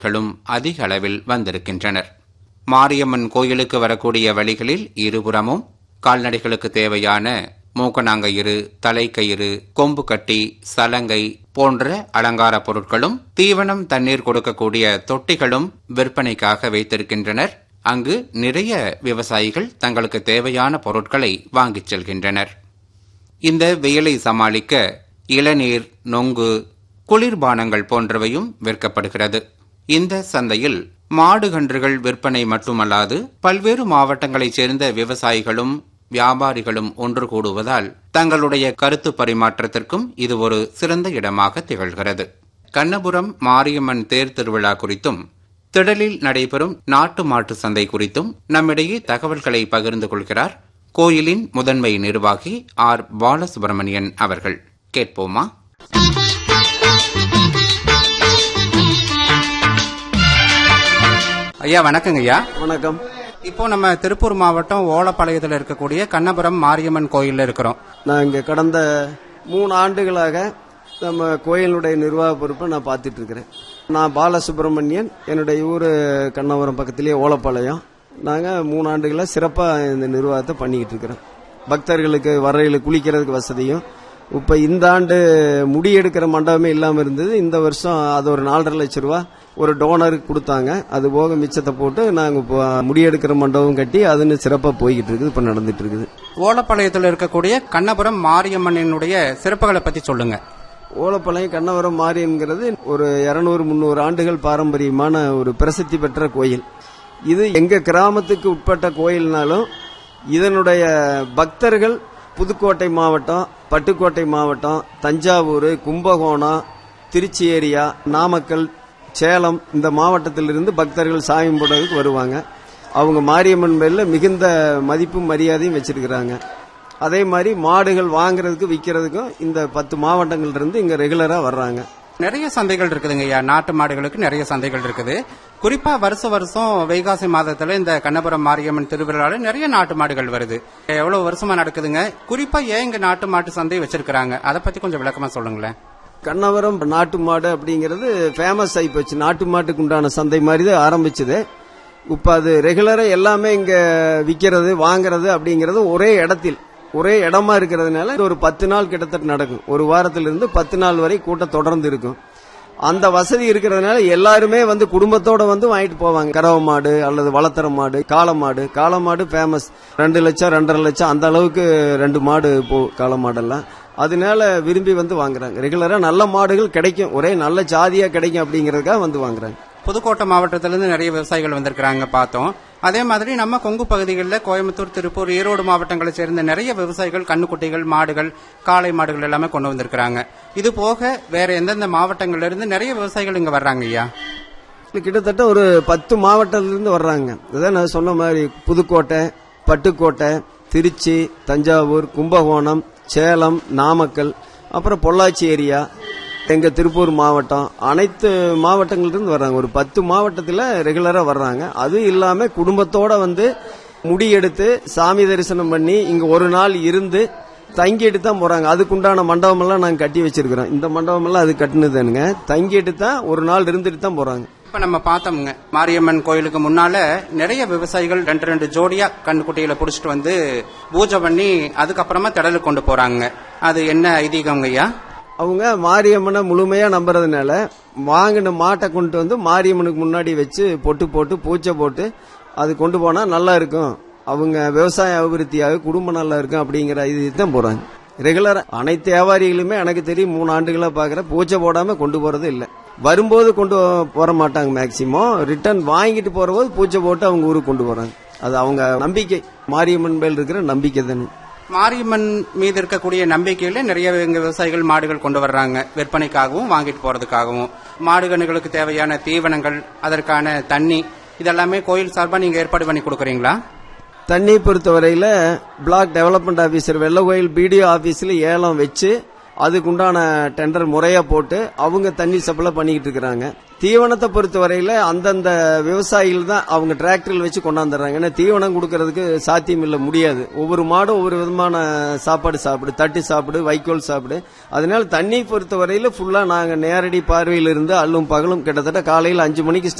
களும் அதிக அளவில் வந்திருக்கின்றனர் மாரியம்மன் கோயிலுக்கு வரக்கூடிய வழிகளில் இருபுறமும் கால்நடைகளுக்கு தேவையான மூக்கணாங்கயிறு தலைக்கயிறு கொம்பு கட்டி சலங்கை போன்ற அலங்கார பொருட்களும் தீவனம் தண்ணீர் கொடுக்கக்கூடிய தொட்டிகளும் விற்பனைக்காக வைத்திருக்கின்றனர் அங்கு நிறைய விவசாயிகள் தங்களுக்கு தேவையான பொருட்களை வாங்கிச் செல்கின்றனர் இந்த வெயிலை சமாளிக்க இளநீர் நொங்கு குளிர்பானங்கள் போன்றவையும் விற்கப்படுகிறது இந்த சந்தையில் மாடு கன்றுகள் விற்பனை மட்டுமல்லாது பல்வேறு மாவட்டங்களைச் சேர்ந்த விவசாயிகளும் வியாபாரிகளும் ஒன்று கூடுவதால் தங்களுடைய கருத்து பரிமாற்றத்திற்கும் இது ஒரு சிறந்த இடமாக திகழ்கிறது கண்ணபுரம் மாரியம்மன் தேர் திருவிழா குறித்தும் திடலில் நடைபெறும் நாட்டு மாட்டு சந்தை குறித்தும் நம்மிடையே தகவல்களை பகிர்ந்து கொள்கிறார் கோயிலின் முதன்மை நிர்வாகி ஆர் பாலசுப்ரமணியன் அவர்கள் கேட்போமா ஐயா வணக்கங்க ஐயா வணக்கம் இப்போ நம்ம திருப்பூர் மாவட்டம் ஓலப்பாளையத்தில் இருக்கக்கூடிய கண்ணபுரம் மாரியம்மன் கோயில்ல இருக்கிறோம் நான் இங்கே கடந்த மூணு ஆண்டுகளாக நம்ம கோயிலுடைய நிர்வாக பொறுப்பை நான் பார்த்துட்டு இருக்கிறேன் நான் பாலசுப்ரமணியன் என்னுடைய ஊர் கண்ணபுரம் பக்கத்திலேயே ஓலப்பாளையம் நாங்கள் மூணு ஆண்டுகளாக சிறப்பாக இந்த நிர்வாகத்தை பண்ணிக்கிட்டு இருக்கிறோம் பக்தர்களுக்கு வரையில் குளிக்கிறதுக்கு வசதியும் இப்போ இந்த ஆண்டு முடி எடுக்கிற மண்டபமே இல்லாமல் இருந்தது இந்த வருஷம் அது ஒரு நாலரை லட்ச ரூபா ஒரு டோனருக்கு கொடுத்தாங்க அது போக மிச்சத்தை போட்டு நாங்கள் இப்போ முடி எடுக்கிற மண்டபம் கட்டி அதுன்னு சிறப்பாக போய்கிட்டு இருக்குது இப்போ நடந்துட்டு இருக்குது ஓலப்பாளையத்தில் இருக்கக்கூடிய கண்ணபுரம் மாரியம்மனினுடைய சிறப்புகளை பத்தி சொல்லுங்க ஓலப்பாளையம் கண்ணவரம் மாரியன்கிறது ஒரு இருநூறு முந்நூறு ஆண்டுகள் பாரம்பரியமான ஒரு பிரசித்தி பெற்ற கோயில் இது எங்க கிராமத்துக்கு உட்பட்ட கோயில்னாலும் இதனுடைய பக்தர்கள் புதுக்கோட்டை மாவட்டம் பட்டுக்கோட்டை மாவட்டம் தஞ்சாவூர் கும்பகோணம் திருச்சி ஏரியா நாமக்கல் சேலம் இந்த மாவட்டத்திலிருந்து பக்தர்கள் சாமி கும்பிடுறதுக்கு வருவாங்க அவங்க மாரியம்மன் பேர்ல மிகுந்த மதிப்பும் மரியாதையும் வச்சிருக்கிறாங்க அதே மாதிரி மாடுகள் வாங்குறதுக்கு விற்கிறதுக்கும் இந்த பத்து மாவட்டங்கள்ல இருந்து இங்க ரெகுலரா வர்றாங்க நிறைய சந்தைகள் இருக்குதுங்க ஐயா நாட்டு மாடுகளுக்கு நிறைய சந்தைகள் இருக்குது குறிப்பா வருஷ வருஷம் வைகாசி மாதத்துல இந்த கண்ணபுரம் மாரியம்மன் திருவிழால நிறைய நாட்டு மாடுகள் வருது எவ்வளவு வருஷமா நடக்குதுங்க குறிப்பா ஏன் இங்க நாட்டு மாட்டு சந்தை வச்சிருக்காங்க அதை பத்தி கொஞ்சம் விளக்கமா சொல்லுங்களேன் கண்ணவரம் நாட்டு மாடு அப்படிங்கிறது ஃபேமஸ் ஆகி போச்சு நாட்டு மாட்டுக்கு உண்டான சந்தை மாதிரி தான் ஆரம்பிச்சது இப்போ அது ரெகுலரா எல்லாமே இங்க விற்கிறது வாங்குறது அப்படிங்கிறது ஒரே இடத்தில் ஒரே இடமா இருக்கிறதுனால இது ஒரு பத்து நாள் கிட்டத்தட்ட நடக்கும் ஒரு வாரத்திலிருந்து பத்து நாள் வரை கூட்டம் தொடர்ந்து இருக்கும் அந்த வசதி இருக்கிறதுனால எல்லாருமே வந்து குடும்பத்தோட வந்து வாங்கிட்டு போவாங்க கறவை மாடு அல்லது வளர்த்துற மாடு காளை மாடு காளை மாடு ஃபேமஸ் ரெண்டு லட்சம் ரெண்டரை லட்சம் அந்த அளவுக்கு ரெண்டு மாடு போ காளை மாடெல்லாம் அதனால விரும்பி வந்து வாங்குறாங்க ரெகுலரா நல்ல மாடுகள் கிடைக்கும் ஒரே நல்ல ஜாதியா கிடைக்கும் அப்படிங்கறதுக்காக வந்து வாங்குறாங்க புதுக்கோட்டை மாவட்டத்திலிருந்து நிறைய விவசாயிகள் வந்திருக்கிறாங்க பார்த்தோம் அதே மாதிரி நம்ம கொங்கு பகுதிகளில் கோயம்புத்தூர் திருப்பூர் ஈரோடு மாவட்டங்களை சேர்ந்த நிறைய விவசாயிகள் கண்ணுக்குட்டிகள் மாடுகள் காளை மாடுகள் எல்லாமே கொண்டு வந்திருக்கிறாங்க இது போக வேற எந்தெந்த மாவட்டங்கள்ல இருந்து நிறைய விவசாயிகள் இங்க வர்றாங்க ஐயா கிட்டத்தட்ட ஒரு பத்து மாவட்டத்திலிருந்து வர்றாங்க அதான் நான் சொன்ன மாதிரி புதுக்கோட்டை பட்டுக்கோட்டை திருச்சி தஞ்சாவூர் கும்பகோணம் சேலம் நாமக்கல் அப்புறம் பொள்ளாச்சி ஏரியா எங்க திருப்பூர் மாவட்டம் அனைத்து மாவட்டங்களிலிருந்து வர்றாங்க ஒரு பத்து மாவட்டத்தில் ரெகுலரா வர்றாங்க அது இல்லாம குடும்பத்தோட வந்து முடி எடுத்து சாமி தரிசனம் பண்ணி இங்க ஒரு நாள் இருந்து தங்கிட்டு தான் போறாங்க அதுக்குண்டான மண்டபம் எல்லாம் நாங்க கட்டி வச்சிருக்கிறோம் இந்த மண்டபம் எல்லாம் அது கட்டினதுங்க தங்கிட்டு தான் ஒரு நாள் இருந்துட்டு தான் போறாங்க இப்ப நம்ம பார்த்தோம்ங்க மாரியம்மன் கோயிலுக்கு முன்னால நிறைய விவசாயிகள் ரெண்டு ரெண்டு ஜோடியா கண்ணுக்குட்டிகளை புடிச்சிட்டு வந்து பூஜை பண்ணி அதுக்கப்புறமா திடலுக்கு கொண்டு போறாங்க அது என்ன ஐதீகம்ங்க ஐயா அவங்க மாரியம்மனை முழுமையா நம்புறதுனால வாங்கின மாட்டை கொண்டு வந்து மாரியம்மனுக்கு முன்னாடி வச்சு பொட்டு போட்டு பூச்சை போட்டு அது கொண்டு போனா நல்லா இருக்கும் அவங்க விவசாய அபிவிருத்தியாக குடும்பம் நல்லா இருக்கும் அப்படிங்கிற இது தான் போறாங்க ரெகுலரா அனைத்து வியாபாரிகளுமே எனக்கு தெரியும் மூணு ஆண்டுகளா பாக்குற பூச்சை போடாம கொண்டு போறது இல்ல வரும்போது கொண்டு போற மாட்டாங்க மேக்சிமம் ரிட்டர்ன் வாங்கிட்டு போற போது பூச்சை போட்டு அவங்க ஊருக்கு கொண்டு போறாங்க அது அவங்க நம்பிக்கை மாரியம்மன் மேல் இருக்கிற நம்பிக்கை தானே மாரியம்மன் மீது இருக்கக்கூடிய நம்பிக்கையில நிறைய இங்க விவசாயிகள் மாடுகள் கொண்டு வர்றாங்க விற்பனைக்காகவும் வாங்கிட்டு போறதுக்காகவும் மாடு கன்றுகளுக்கு தேவையான தீவனங்கள் அதற்கான தண்ணி இதெல்லாமே கோயில் சார்பா நீங்க ஏற்பாடு பண்ணி கொடுக்கறீங்களா தண்ணி பொறுத்தவரையில block development officer Vellakoil BDO ஆபீஸ்ல ஏலம் வச்சு அதுக்குண்டான டெண்டர் முறையா போட்டு அவங்க தண்ணி சப்ளை பண்ணிக்கிட்டு இருக்கிறாங்க தீவனத்தை பொறுத்தவரையில அந்தந்த விவசாயிகள் தான் அவங்க டிராக்டரில் வச்சு கொண்டாந்துடுறாங்க ஏன்னா தீவனம் கொடுக்கறதுக்கு சாத்தியம் இல்லை முடியாது ஒவ்வொரு மாடும் ஒவ்வொரு விதமான சாப்பாடு சாப்பிடு தட்டு சாப்பிடு வைக்கோல் சாப்பிடு அதனால தண்ணி பொறுத்தவரையில ஃபுல்லா நாங்க நேரடி பார்வையில் இருந்து அல்லும் பகலும் கிட்டத்தட்ட காலையில் அஞ்சு மணிக்கு